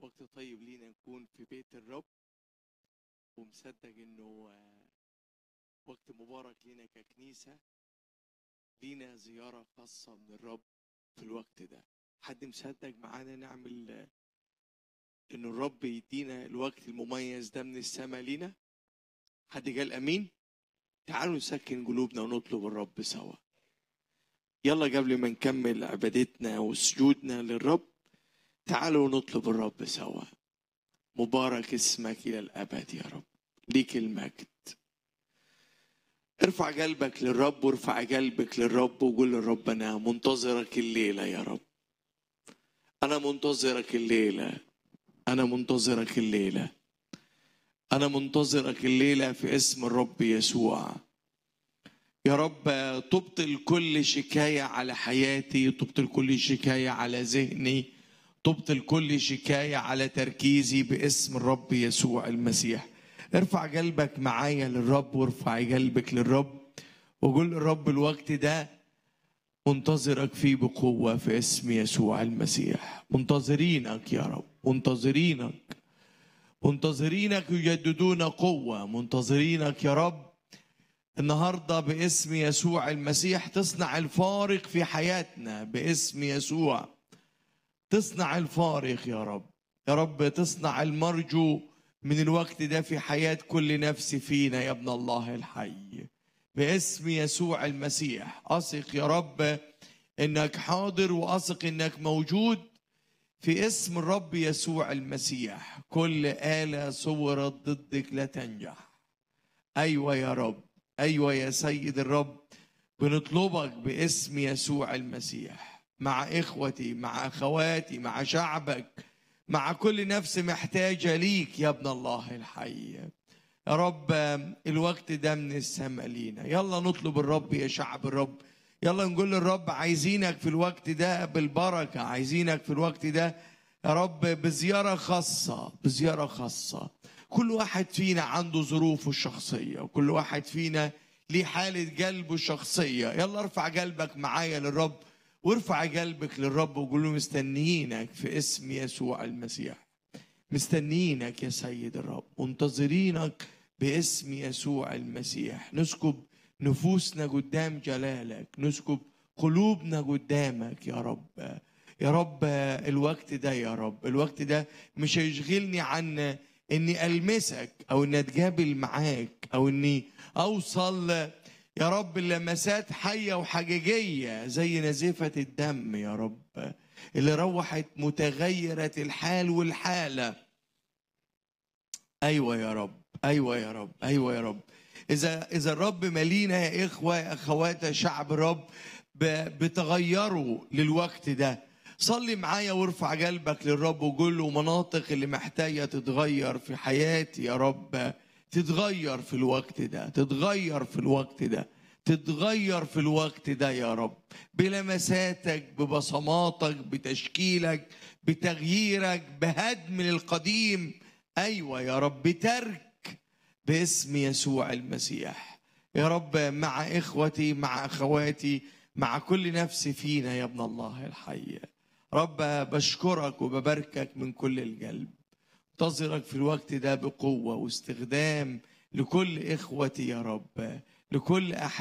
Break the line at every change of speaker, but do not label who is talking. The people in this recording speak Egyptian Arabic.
وقت طيب لينا نكون في بيت الرب ومصدق انه آه، وقت مبارك لينا ككنيسة لينا زيارة خاصة من الرب في الوقت ده حد مصدق معانا نعمل آه، انه الرب يدينا الوقت المميز ده من السماء لينا حد قال امين تعالوا نسكن قلوبنا ونطلب الرب سوا يلا قبل ما نكمل عبادتنا وسجودنا للرب تعالوا نطلب الرب سوا مبارك اسمك الى الابد يا رب ليك المجد ارفع قلبك للرب وارفع قلبك للرب وقول للرب انا منتظرك الليله يا رب انا منتظرك الليله انا منتظرك الليله انا منتظرك الليله في اسم الرب يسوع يا رب تبطل كل شكايه على حياتي تبطل كل شكايه على ذهني تبطل كل شكايه على تركيزي باسم الرب يسوع المسيح ارفع قلبك معايا للرب وارفع قلبك للرب وقول للرب الوقت ده منتظرك فيه بقوة في اسم يسوع المسيح منتظرينك يا رب منتظرينك منتظرينك يجددون قوة منتظرينك يا رب النهاردة باسم يسوع المسيح تصنع الفارق في حياتنا باسم يسوع تصنع الفارق يا رب يا رب تصنع المرجو من الوقت ده في حياة كل نفس فينا يا ابن الله الحي باسم يسوع المسيح أثق يا رب إنك حاضر وأثق إنك موجود في اسم الرب يسوع المسيح كل آلة صورت ضدك لا تنجح أيوة يا رب أيوة يا سيد الرب بنطلبك باسم يسوع المسيح مع إخوتي مع أخواتي مع شعبك مع كل نفس محتاجة ليك يا ابن الله الحي يا رب الوقت ده من السماء لينا يلا نطلب الرب يا شعب الرب يلا نقول للرب عايزينك في الوقت ده بالبركة عايزينك في الوقت ده يا رب بزيارة خاصة بزيارة خاصة كل واحد فينا عنده ظروفه الشخصية وكل واحد فينا ليه حالة قلبه الشخصية يلا ارفع قلبك معايا للرب وارفع قلبك للرب وقول له مستنيينك في اسم يسوع المسيح مستنيينك يا سيد الرب منتظرينك باسم يسوع المسيح نسكب نفوسنا قدام جلالك نسكب قلوبنا قدامك يا رب يا رب الوقت ده يا رب الوقت ده مش هيشغلني عن اني المسك او اني اتقابل معاك او اني اوصل يا رب لمسات حيه وحقيقيه زي نزيفه الدم يا رب اللي روحت متغيره الحال والحاله ايوه يا رب ايوه يا رب ايوه يا رب اذا اذا الرب ملينا يا اخوه يا اخوات يا شعب الرب ب- بتغيروا للوقت ده صلي معايا وارفع قلبك للرب وقول له مناطق اللي محتاجه تتغير في حياتي يا رب تتغير في الوقت ده تتغير في الوقت ده تتغير في الوقت ده يا رب بلمساتك ببصماتك بتشكيلك بتغييرك بهدم للقديم ايوه يا رب بترك باسم يسوع المسيح يا رب مع اخوتي مع اخواتي مع كل نفس فينا يا ابن الله الحي رب بشكرك وبباركك من كل القلب انتظرك في الوقت ده بقوه واستخدام لكل اخوتي يا رب لكل احد